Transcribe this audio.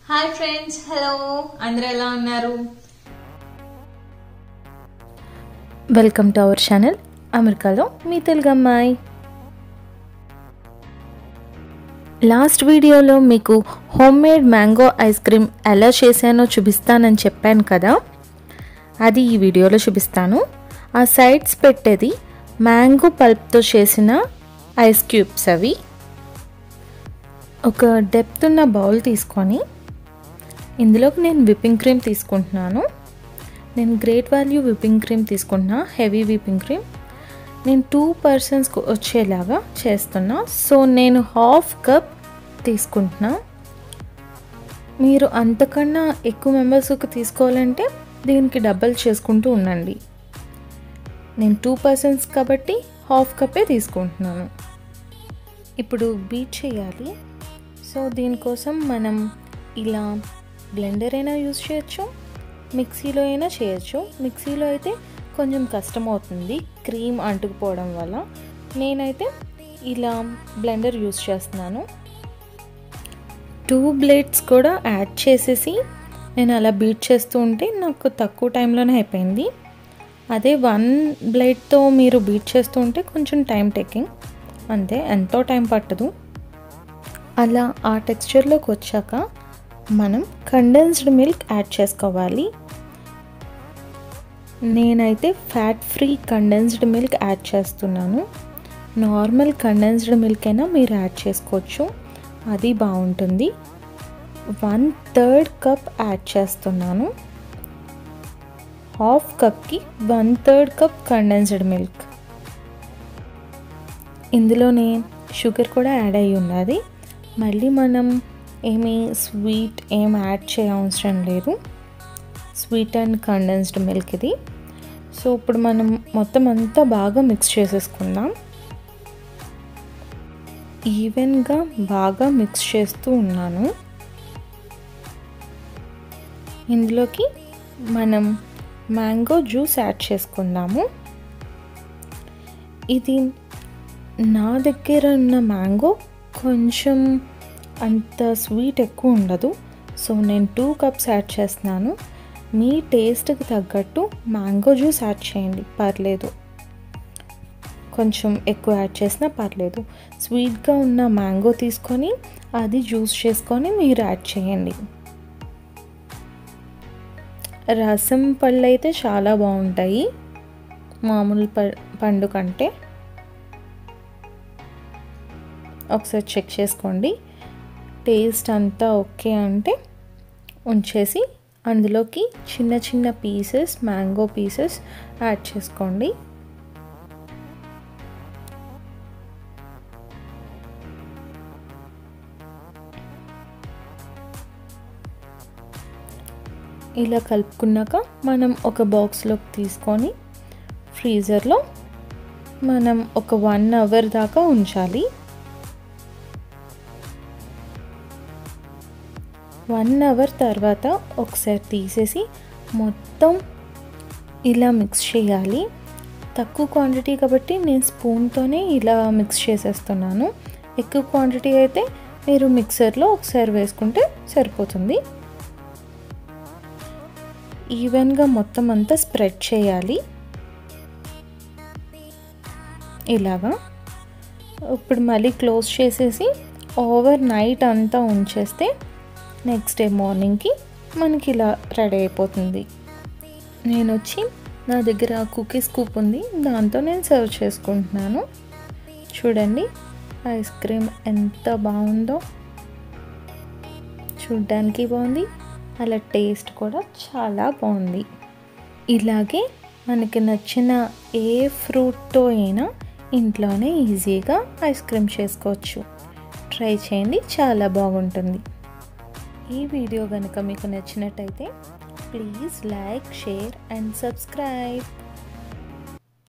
hi friends hello అందరూ ఎలా ఉన్నారు వెల్కమ్ టు అవర్ ఛానల్ అమెరికాలో మీ తెలుగు అమ్మాయి లాస్ట్ వీడియోలో మీకు home made mango ice cream ఎలా చేశానో చూపిస్తానని చెప్పాను కదా అది ఈ వీడియోలో చూపిస్తాను ఆ సైడ్స్ పెట్టేది మ్యాంగో పల్ప్తో చేసిన ఐస్ క్యూబ్స్ అవి ఒక డెప్త్ ఉన్న బౌల్ తీసుకొని ఇందులోకి నేను విప్పింగ్ క్రీమ్ తీసుకుంటున్నాను నేను గ్రేట్ వాల్యూ విప్పింగ్ క్రీమ్ తీసుకుంటున్నా హెవీ విప్పింగ్ క్రీమ్ నేను టూ పర్సన్స్ వచ్చేలాగా చేస్తున్నా సో నేను హాఫ్ కప్ తీసుకుంటున్నా మీరు అంతకన్నా ఎక్కువ మెంబర్స్కి తీసుకోవాలంటే దీనికి డబల్ చేసుకుంటూ ఉండండి నేను టూ పర్సన్స్ కాబట్టి హాఫ్ కప్పే తీసుకుంటున్నాను ఇప్పుడు బీట్ చేయాలి సో దీనికోసం మనం ఇలా బ్లెండర్ అయినా యూజ్ చేయొచ్చు మిక్సీలో అయినా చేయొచ్చు మిక్సీలో అయితే కొంచెం కష్టం అవుతుంది క్రీమ్ అంటుకుపోవడం వల్ల నేనైతే ఇలా బ్లెండర్ యూజ్ చేస్తున్నాను టూ బ్లేడ్స్ కూడా యాడ్ చేసేసి నేను అలా బీట్ చేస్తూ ఉంటే నాకు తక్కువ టైంలోనే అయిపోయింది అదే వన్ బ్లేడ్తో మీరు బీట్ చేస్తూ ఉంటే కొంచెం టైం టేకింగ్ అంతే ఎంతో టైం పట్టదు అలా ఆ టెక్స్చర్లోకి వచ్చాక మనం కండెన్స్డ్ మిల్క్ యాడ్ చేసుకోవాలి నేనైతే fat free condensed milk add చేస్తున్నాను నార్మల్ కండెన్స్డ్ మిల్క్ అయినా మీరు యాడ్ చేసుకోవచ్చు అది బాగుంటుంది వన్ థర్డ్ కప్ యాడ్ చేస్తున్నాను హాఫ్ కప్కి one third cup condensed milk ఇందులోనే షుగర్ కూడా యాడ్ అయ్యి ఉన్నది మళ్ళీ మనం ఏమీ స్వీట్ ఏం యాడ్ చేయవసరం లేదు స్వీట్ అండ్ కండెన్స్డ్ మిల్క్ ఇది సో ఇప్పుడు మనం మొత్తం అంతా బాగా మిక్స్ చేసేసుకుందాం ఈవెన్గా బాగా మిక్స్ చేస్తూ ఉన్నాను ఇందులోకి మనం మ్యాంగో జ్యూస్ యాడ్ చేసుకుందాము ఇది నా దగ్గర ఉన్న మ్యాంగో కొంచెం అంత స్వీట్ ఎక్కువ ఉండదు సో నేను టూ కప్స్ యాడ్ చేస్తున్నాను మీ టేస్ట్కి తగ్గట్టు మ్యాంగో జ్యూస్ యాడ్ చేయండి పర్లేదు కొంచెం ఎక్కువ యాడ్ చేసినా పర్లేదు స్వీట్గా ఉన్న మ్యాంగో తీసుకొని అది జ్యూస్ చేసుకొని మీరు యాడ్ చేయండి రసం పళ్ళు అయితే చాలా బాగుంటాయి మామూలు పండు కంటే ఒకసారి చెక్ చేసుకోండి టేస్ట్ అంతా ఓకే అంటే ఉంచేసి అందులోకి చిన్న చిన్న పీసెస్ మ్యాంగో పీసెస్ యాడ్ చేసుకోండి ఇలా కలుపుకున్నాక మనం ఒక బాక్స్లోకి తీసుకొని ఫ్రీజర్లో మనం ఒక వన్ అవర్ దాకా ఉంచాలి వన్ అవర్ తర్వాత ఒకసారి తీసేసి మొత్తం ఇలా మిక్స్ చేయాలి తక్కువ క్వాంటిటీ కాబట్టి నేను స్పూన్తోనే ఇలా మిక్స్ చేసేస్తున్నాను ఎక్కువ క్వాంటిటీ అయితే మీరు మిక్సర్లో ఒకసారి వేసుకుంటే సరిపోతుంది ఈవెన్గా మొత్తం అంతా స్ప్రెడ్ చేయాలి ఇలాగా ఇప్పుడు మళ్ళీ క్లోజ్ చేసేసి ఓవర్ నైట్ అంతా ఉంచేస్తే నెక్స్ట్ డే మార్నింగ్కి మనకి ఇలా రెడీ అయిపోతుంది నేను వచ్చి నా దగ్గర కుకీస్ కూప్ ఉంది దాంతో నేను సర్వ్ చేసుకుంటున్నాను చూడండి ఐస్ క్రీమ్ ఎంత బాగుందో చూడ్డానికి బాగుంది అలా టేస్ట్ కూడా చాలా బాగుంది ఇలాగే మనకి నచ్చిన ఏ ఫ్రూట్తో అయినా ఇంట్లోనే ఈజీగా ఐస్ క్రీమ్ చేసుకోవచ్చు ట్రై చేయండి చాలా బాగుంటుంది ఈ వీడియో కనుక మీకు నచ్చినట్టయితే please like share and subscribe